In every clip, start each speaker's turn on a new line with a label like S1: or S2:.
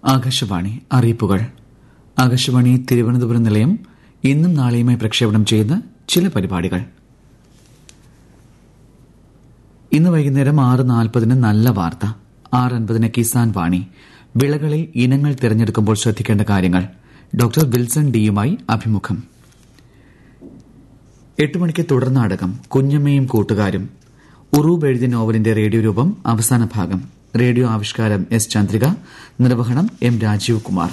S1: ആകാശവാണി അറിയിപ്പുകൾ ആകാശവാണി തിരുവനന്തപുരം നിലയം ഇന്നും നാളെയുമായി പ്രക്ഷേപണം ചെയ്യുന്ന ചില പരിപാടികൾ ഇന്ന് വൈകുന്നേരം ആറ് നാൽപ്പതിന് നല്ല വാർത്ത ആറ് അൻപതിന് കിസാൻ വാണി വിളകളിൽ ഇനങ്ങൾ തിരഞ്ഞെടുക്കുമ്പോൾ ശ്രദ്ധിക്കേണ്ട കാര്യങ്ങൾ ഡോക്ടർ വിൽസൺ ഡിയുമായി അഭിമുഖം എട്ട് മണിക്ക് തുടർ നാടകം കുഞ്ഞമ്മയും കൂട്ടുകാരും ഉറൂബ് എഴുതിയ നോവലിന്റെ റേഡിയോ രൂപം അവസാന ഭാഗം റേഡിയോ ആവിഷ്കാരം എസ് ചന്ദ്രിക നിർവഹണം എം രാജീവ് കുമാർ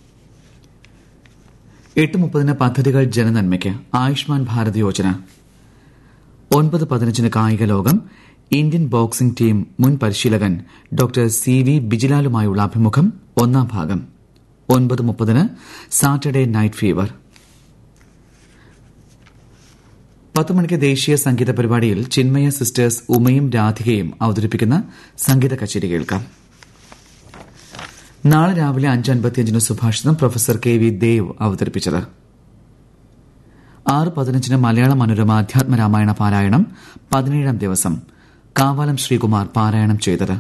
S1: എട്ട് മുപ്പതിന് പദ്ധതികൾ ജനനന്മയ്ക്ക് ആയുഷ്മാൻ ഭാരത് യോജന ഒൻപത് പതിനഞ്ചിന് കായിക ലോകം ഇന്ത്യൻ ബോക്സിംഗ് ടീം മുൻ പരിശീലകൻ ഡോക്ടർ സി വി ബിജിലാലുമായുള്ള അഭിമുഖം ഒന്നാം ഭാഗം ഒൻപത് മുപ്പതിന് സാറ്റർഡേ നൈറ്റ് ഫീവർ പത്ത് മണിക്ക് ദേശീയ സംഗീത പരിപാടിയിൽ ചിന്മയ സിസ്റ്റേഴ്സ് ഉമയും രാധികയും അവതരിപ്പിക്കുന്ന സംഗീത കച്ചേരി കേൾക്കാം നാളെ രാവിലെ അഞ്ച് അൻപത്തിയഞ്ചിന് സുഭാഷിതം പ്രൊഫസർ കെ വി ദേവ് അവതരിപ്പിച്ചത് ആറ് പതിനഞ്ചിന് മലയാള മനോരമ അധ്യാത്മ രാമായണ പാരായണം പതിനേഴാം ദിവസം കാവാലം ശ്രീകുമാർ പാരായണം ചെയ്തത്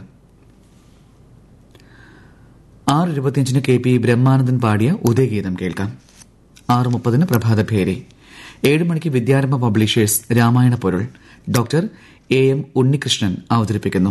S1: ആറ് ഇരുപത്തിയഞ്ചിന് കെ പി ബ്രഹ്മാനന്ദൻ പാടിയ ഉദയഗീതം കേൾക്കാം ആറ് മുപ്പതിന് പ്രഭാതഭേരി ഏഴ് മണിക്ക് വിദ്യാരംഭ പബ്ലിഷേഴ്സ് രാമായണ പൊരുൾ ഡോക്ടർ എ എം ഉണ്ണികൃഷ്ണൻ അവതരിപ്പിക്കുന്നു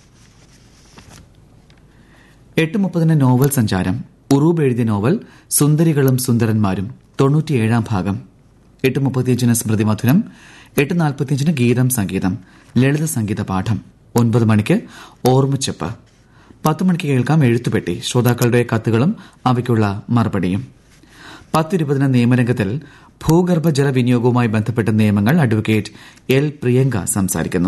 S1: എട്ട് മുപ്പതിന് നോവൽ സഞ്ചാരം ഉറൂബ് എഴുതിയ നോവൽ സുന്ദരികളും സുന്ദരന്മാരും തൊണ്ണൂറ്റിയേഴാം ഭാഗം എട്ട് മുപ്പത്തിയഞ്ചിന് സ്മൃതി മധുരം എട്ട് നാൽപ്പത്തിയഞ്ചിന് ഗീതം സംഗീതം ലളിത സംഗീത പാഠം ഒൻപത് മണിക്ക് ഓർമ്മച്ചെപ്പ് പത്ത് മണിക്ക് കേൾക്കാം എഴുത്തുപെട്ടി ശ്രോതാക്കളുടെ കത്തുകളും അവയ്ക്കുള്ള മറുപടിയും പത്തിരുപതിന് നിയമരംഗത്തിൽ ഭൂഗർഭ ജല വിനിയോഗവുമായി ബന്ധപ്പെട്ട നിയമങ്ങൾ അഡ്വക്കേറ്റ് എൽ പ്രിയങ്ക സംസാരിക്കുന്നു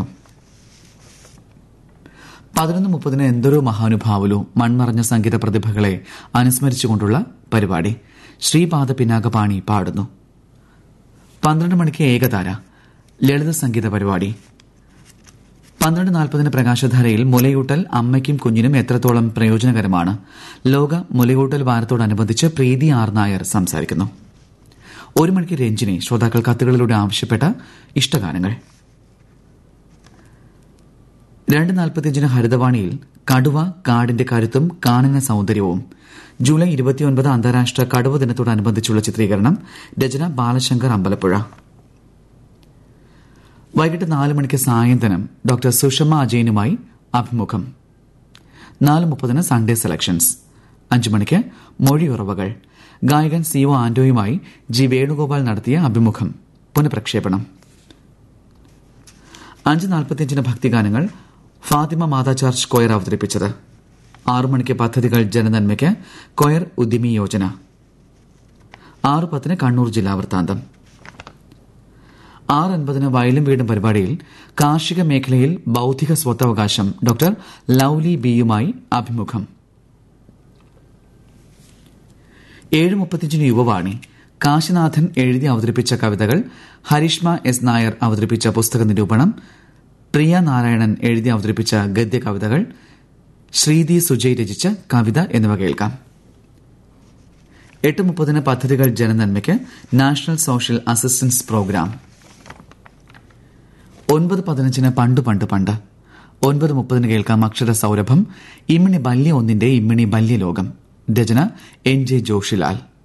S1: പതിനൊന്ന് മുപ്പതിന് എന്തൊരു മഹാനുഭാവുലു മൺമറഞ്ഞ സംഗീത പ്രതിഭകളെ അനുസ്മരിച്ചുകൊണ്ടുള്ള പരിപാടി ശ്രീപാദ പിന്നാകപാണി പാടുന്നു പന്ത്രണ്ട് മണിക്ക് ഏകതാര ലളിത സംഗീത പരിപാടി പന്ത്രണ്ട് നാൽപ്പതിന് പ്രകാശധാരയിൽ മുലയൂട്ടൽ അമ്മയ്ക്കും കുഞ്ഞിനും എത്രത്തോളം പ്രയോജനകരമാണ് ലോക മുലയൂട്ടൽ വാരത്തോടനുബന്ധിച്ച് പ്രീതി ആർ നായർ സംസാരിക്കുന്നു ഒരു മണിക്ക് രഞ്ജിനി ശ്രോതാക്കൾ കത്തുകളിലൂടെ ആവശ്യപ്പെട്ട ഇഷ്ടഗാനങ്ങൾ രണ്ട് നാൽപ്പത്തിയഞ്ചിന് ഹരിതവാണിയിൽ കടുവ കാടിന്റെ കരുത്തും കാണിന സൌന്ദര്യവും ജൂലൈ ഇരുപത്തിയൊൻപത് അന്താരാഷ്ട്ര കടുവ ദിനത്തോടനുബന്ധിച്ചുള്ള ചിത്രീകരണം രചന ബാലശങ്കർ അമ്പലപ്പുഴ വൈകിട്ട് നാല് മണിക്ക് സായന്തനം ഡോക്ടർ സുഷമ അജയനുമായി അഭിമുഖം നാല് മുപ്പതിന് സൺഡേ സെലക്ഷൻസ് അഞ്ചു മണിക്ക് മൊഴിയുറവകൾ ഗായകൻ സി ഒ ആന്റോയുമായി ജി വേണുഗോപാൽ നടത്തിയ അഭിമുഖം പുനഃപ്രക്ഷേപണം അഞ്ച് നാൽപ്പത്തിയഞ്ചിന് ഭക്തിഗാനങ്ങൾ ഫാത്തിമ മാതാ ചർച്ച് കൊയർ അവതരിപ്പിച്ചത് ആറു മണിക്ക് പദ്ധതികൾ ജനനന്മയ്ക്ക് കൊയർ ഉദ്യമി യോജന ആറ് പത്തിന് കണ്ണൂർ ജില്ലാ വൃത്താന്തം ആറ് അൻപതിന് വയലും വീടും പരിപാടിയിൽ കാർഷിക മേഖലയിൽ ബൌദ്ധിക സ്വത്തവകാശം ഡോക്ടർ ലൌലി ബിയുമായി അഭിമുഖം ഏഴ് മുപ്പത്തിയഞ്ചിന് യുവവാണി കാശിനാഥൻ എഴുതി അവതരിപ്പിച്ച കവിതകൾ ഹരിഷ്മ എസ് നായർ അവതരിപ്പിച്ച പുസ്തക നിരൂപണം പ്രിയ നാരായണൻ എഴുതി അവതരിപ്പിച്ച ഗദ്യ കവിതകൾ ശ്രീതി സുജയ് രചിച്ച കവിത എന്നിവ കേൾക്കാം എട്ട് മുപ്പതിന് പദ്ധതികൾ ജനനന്മയ്ക്ക് നാഷണൽ സോഷ്യൽ അസിസ്റ്റൻസ് പ്രോഗ്രാം ഒൻപത് പതിനഞ്ചിന് പണ്ട് പണ്ട് പണ്ട് ഒൻപത് മുപ്പതിന് കേൾക്കാം അക്ഷര സൗരഭം ഇമ്മിണി ബല്യ ഒന്നിന്റെ ഇമ്മിണി ബല്യലോകം രചന എൻ ജെ ജോഷിലാൽ